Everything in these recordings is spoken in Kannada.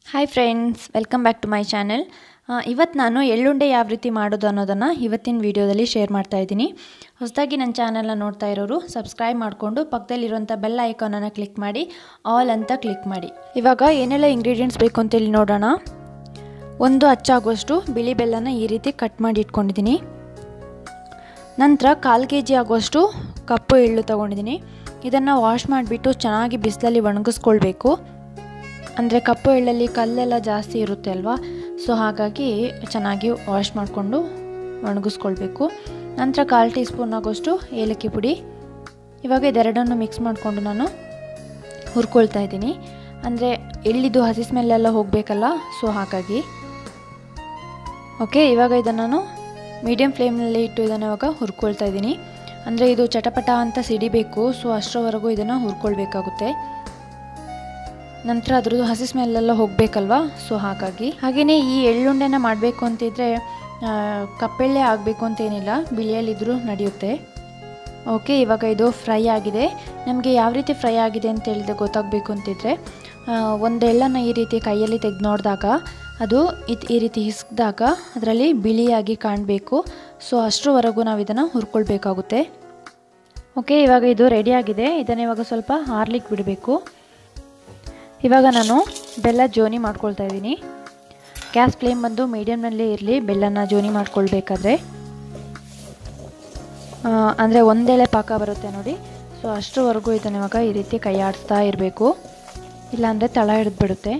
hi friends welcome back to my channel ಇವತ್ತು ನಾನು ಎಳ್ಳುಂಡೆ ಯಾವ ರೀತಿ ಮಾಡೋದು ಅನ್ನೋದನ್ನು ಇವತ್ತಿನ ವಿಡಿಯೋದಲ್ಲಿ ಶೇರ್ ಮಾಡ್ತಾ ಇದ್ದೀನಿ ಹೊಸದಾಗಿ ನನ್ನ ಚಾನಲ್ನ ನೋಡ್ತಾ ಇರೋರು ಸಬ್ಸ್ಕ್ರೈಬ್ ಮಾಡಿಕೊಂಡು ಪಕ್ಕದಲ್ಲಿರುವಂಥ ಬೆಲ್ ಐಕಾನನ್ನು ಕ್ಲಿಕ್ ಮಾಡಿ ಆಲ್ ಅಂತ ಕ್ಲಿಕ್ ಮಾಡಿ ಇವಾಗ ಏನೆಲ್ಲ ಇಂಗ್ರೀಡಿಯೆಂಟ್ಸ್ ಬೇಕು ಅಂತೇಳಿ ನೋಡೋಣ ಒಂದು ಹಚ್ಚಾಗುವಷ್ಟು ಬಿಳಿ ಬೆಲ್ಲನ ಈ ರೀತಿ ಕಟ್ ಮಾಡಿ ಇಟ್ಕೊಂಡಿದ್ದೀನಿ ನಂತರ ಕಾಲು ಕೆ ಜಿ ಆಗುವಷ್ಟು ಕಪ್ಪು ಎಳ್ಳು ತೊಗೊಂಡಿದ್ದೀನಿ ಇದನ್ನು ವಾಶ್ ಮಾಡಿಬಿಟ್ಟು ಚೆನ್ನಾಗಿ ಬಿಸಿಲಲ್ಲಿ ಒಣಗಿಸ್ಕೊಳ್ಬೇಕು ಅಂದರೆ ಕಪ್ಪು ಎಳ್ಳಲ್ಲಿ ಕಲ್ಲೆಲ್ಲ ಜಾಸ್ತಿ ಇರುತ್ತೆ ಅಲ್ವಾ ಸೊ ಹಾಗಾಗಿ ಚೆನ್ನಾಗಿ ವಾಶ್ ಮಾಡಿಕೊಂಡು ಒಣಗಿಸ್ಕೊಳ್ಬೇಕು ನಂತರ ಕಾಲು ಟೀ ಸ್ಪೂನ್ ಆಗೋಷ್ಟು ಏಲಕ್ಕಿ ಪುಡಿ ಇವಾಗ ಇದೆರಡನ್ನು ಮಿಕ್ಸ್ ಮಾಡಿಕೊಂಡು ನಾನು ಹುರ್ಕೊಳ್ತಾ ಇದ್ದೀನಿ ಅಂದರೆ ಎಳ್ಳಿದು ಹಸಿ ಸ್ಮೆಲ್ಲೆಲ್ಲ ಹೋಗಬೇಕಲ್ಲ ಸೊ ಹಾಗಾಗಿ ಓಕೆ ಇವಾಗ ಇದನ್ನು ನಾನು ಮೀಡಿಯಮ್ ಫ್ಲೇಮ್ನಲ್ಲಿ ಇಟ್ಟು ಇದನ್ನು ಇವಾಗ ಹುರ್ಕೊಳ್ತಾ ಇದ್ದೀನಿ ಅಂದರೆ ಇದು ಚಟಪಟ ಅಂತ ಸಿಡಿಬೇಕು ಸೊ ಅಷ್ಟರವರೆಗೂ ಇದನ್ನು ಹುರ್ಕೊಳ್ಬೇಕಾಗುತ್ತೆ ನಂತರ ಅದ್ರದ್ದು ಹಸಿ ಸ್ಮೆಲ್ಲೆಲ್ಲ ಹೋಗಬೇಕಲ್ವಾ ಸೊ ಹಾಗಾಗಿ ಹಾಗೆಯೇ ಈ ಎಳ್ಳುಂಡೆನ ಮಾಡಬೇಕು ಅಂತಿದ್ರೆ ಕಪ್ಪೆಳ್ಳೆ ಆಗಬೇಕು ಅಂತೇನಿಲ್ಲ ಬಿಳಿಯಲ್ಲಿದ್ದರೂ ನಡೆಯುತ್ತೆ ಓಕೆ ಇವಾಗ ಇದು ಫ್ರೈ ಆಗಿದೆ ನಮಗೆ ಯಾವ ರೀತಿ ಫ್ರೈ ಆಗಿದೆ ಅಂತ ಹೇಳಿದ್ರೆ ಗೊತ್ತಾಗಬೇಕು ಅಂತಿದ್ರೆ ಒಂದು ಎಳ್ಳನ್ನು ಈ ರೀತಿ ಕೈಯಲ್ಲಿ ತೆಗೆದು ನೋಡಿದಾಗ ಅದು ಇದು ಈ ರೀತಿ ಹಿಸ್ಕಿದಾಗ ಅದರಲ್ಲಿ ಬಿಳಿಯಾಗಿ ಕಾಣಬೇಕು ಸೊ ಅಷ್ಟರವರೆಗೂ ನಾವು ಇದನ್ನು ಹುರ್ಕೊಳ್ಬೇಕಾಗುತ್ತೆ ಓಕೆ ಇವಾಗ ಇದು ರೆಡಿಯಾಗಿದೆ ಇದನ್ನು ಇವಾಗ ಸ್ವಲ್ಪ ಹಾರ್ಲಿಕ್ಕೆ ಬಿಡಬೇಕು ಇವಾಗ ನಾನು ಬೆಲ್ಲ ಜೋನಿ ಮಾಡ್ಕೊಳ್ತಾ ಇದ್ದೀನಿ ಗ್ಯಾಸ್ ಫ್ಲೇಮ್ ಬಂದು ಮೀಡಿಯಮ್ನಲ್ಲೇ ಇರಲಿ ಬೆಲ್ಲನ ಜೋನಿ ಮಾಡ್ಕೊಳ್ಬೇಕಾದ್ರೆ ಅಂದರೆ ಒಂದೆಳೆ ಪಾಕ ಬರುತ್ತೆ ನೋಡಿ ಸೊ ಅಷ್ಟರವರೆಗೂ ಇದನ್ನು ಇವಾಗ ಈ ರೀತಿ ಕೈ ಆಡಿಸ್ತಾ ಇರಬೇಕು ಇಲ್ಲಾಂದರೆ ತಳ ಹಿಡಿದ್ಬಿಡುತ್ತೆ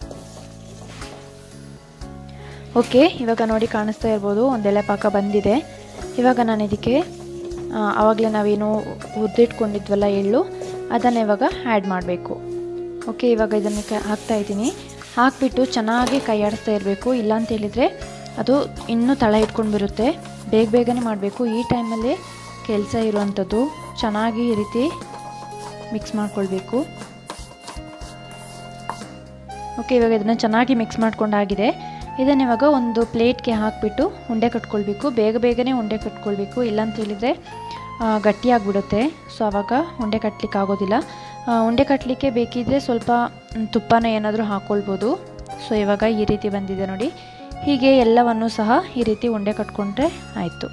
ಓಕೆ ಇವಾಗ ನೋಡಿ ಕಾಣಿಸ್ತಾ ಇರ್ಬೋದು ಒಂದೆಳೆ ಪಾಕ ಬಂದಿದೆ ಇವಾಗ ನಾನು ಇದಕ್ಕೆ ಆವಾಗಲೇ ನಾವೇನು ಹುರಿದಿಟ್ಕೊಂಡಿದ್ವಲ್ಲ ಎಳ್ಳು ಅದನ್ನು ಇವಾಗ ಆ್ಯಡ್ ಮಾಡಬೇಕು ಓಕೆ ಇವಾಗ ಇದನ್ನು ಕ ಹಾಕ್ತಾ ಇದ್ದೀನಿ ಹಾಕಿಬಿಟ್ಟು ಚೆನ್ನಾಗಿ ಕೈ ಆಡಿಸ್ತಾ ಇರಬೇಕು ಇಲ್ಲ ಅಂತ ಹೇಳಿದರೆ ಅದು ಇನ್ನೂ ತಳ ಇಟ್ಕೊಂಡು ಬರುತ್ತೆ ಬೇಗ ಬೇಗನೆ ಮಾಡಬೇಕು ಈ ಟೈಮಲ್ಲಿ ಕೆಲಸ ಇರುವಂಥದ್ದು ಚೆನ್ನಾಗಿ ಈ ರೀತಿ ಮಿಕ್ಸ್ ಮಾಡ್ಕೊಳ್ಬೇಕು ಓಕೆ ಇವಾಗ ಇದನ್ನು ಚೆನ್ನಾಗಿ ಮಿಕ್ಸ್ ಮಾಡ್ಕೊಂಡಾಗಿದೆ ಇದನ್ನು ಇವಾಗ ಒಂದು ಪ್ಲೇಟ್ಗೆ ಹಾಕಿಬಿಟ್ಟು ಉಂಡೆ ಕಟ್ಕೊಳ್ಬೇಕು ಬೇಗ ಬೇಗನೆ ಉಂಡೆ ಕಟ್ಕೊಳ್ಬೇಕು ಇಲ್ಲ ಅಂತ ಹೇಳಿದರೆ ಗಟ್ಟಿಯಾಗಿಬಿಡುತ್ತೆ ಸೊ ಆವಾಗ ಉಂಡೆ ಕಟ್ಟಲಿಕ್ಕೆ ಆಗೋದಿಲ್ಲ ಉಂಡೆ ಕಟ್ಟಲಿಕ್ಕೆ ಬೇಕಿದ್ದರೆ ಸ್ವಲ್ಪ ತುಪ್ಪನ ಏನಾದರೂ ಹಾಕ್ಕೊಳ್ಬೋದು ಸೊ ಇವಾಗ ಈ ರೀತಿ ಬಂದಿದೆ ನೋಡಿ ಹೀಗೆ ಎಲ್ಲವನ್ನು ಸಹ ಈ ರೀತಿ ಉಂಡೆ ಕಟ್ಕೊಂಡ್ರೆ ಆಯಿತು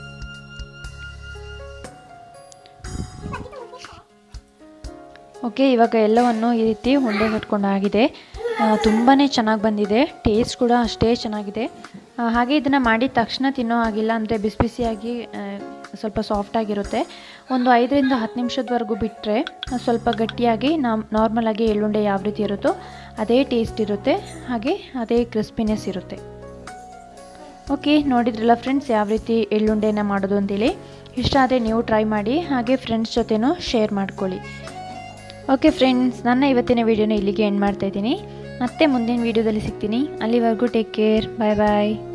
ಓಕೆ ಇವಾಗ ಎಲ್ಲವನ್ನು ಈ ರೀತಿ ಉಂಡೆ ಕಟ್ಕೊಂಡಾಗಿದೆ ತುಂಬಾ ಚೆನ್ನಾಗಿ ಬಂದಿದೆ ಟೇಸ್ಟ್ ಕೂಡ ಅಷ್ಟೇ ಚೆನ್ನಾಗಿದೆ ಹಾಗೆ ಇದನ್ನು ಮಾಡಿದ ತಕ್ಷಣ ತಿನ್ನೋ ಆಗಿಲ್ಲ ಅಂದರೆ ಬಿಸಿ ಬಿಸಿಯಾಗಿ ಸ್ವಲ್ಪ ಸಾಫ್ಟಾಗಿರುತ್ತೆ ಒಂದು ಐದರಿಂದ ಹತ್ತು ನಿಮಿಷದವರೆಗೂ ಬಿಟ್ಟರೆ ಸ್ವಲ್ಪ ಗಟ್ಟಿಯಾಗಿ ನಾವು ನಾರ್ಮಲಾಗಿ ಎಳ್ಳುಂಡೆ ಯಾವ ರೀತಿ ಇರುತ್ತೋ ಅದೇ ಟೇಸ್ಟ್ ಇರುತ್ತೆ ಹಾಗೆ ಅದೇ ಕ್ರಿಸ್ಪಿನೆಸ್ ಇರುತ್ತೆ ಓಕೆ ನೋಡಿದ್ರಲ್ಲ ಫ್ರೆಂಡ್ಸ್ ಯಾವ ರೀತಿ ಎಳ್ಳುಂಡೆನ ಮಾಡೋದು ಅಂತೇಳಿ ಇಷ್ಟ ಆದರೆ ನೀವು ಟ್ರೈ ಮಾಡಿ ಹಾಗೆ ಫ್ರೆಂಡ್ಸ್ ಜೊತೆನೂ ಶೇರ್ ಮಾಡ್ಕೊಳ್ಳಿ ಓಕೆ ಫ್ರೆಂಡ್ಸ್ ನನ್ನ ಇವತ್ತಿನ ವೀಡಿಯೋನ ಇಲ್ಲಿಗೆ ಎಂಡ್ ಮಾಡ್ತಾಯಿದ್ದೀನಿ ಮತ್ತೆ ಮುಂದಿನ ವೀಡಿಯೋದಲ್ಲಿ ಸಿಗ್ತೀನಿ ಅಲ್ಲಿವರೆಗೂ ಟೇಕ್ ಕೇರ್ ಬಾಯ್ ಬಾಯ್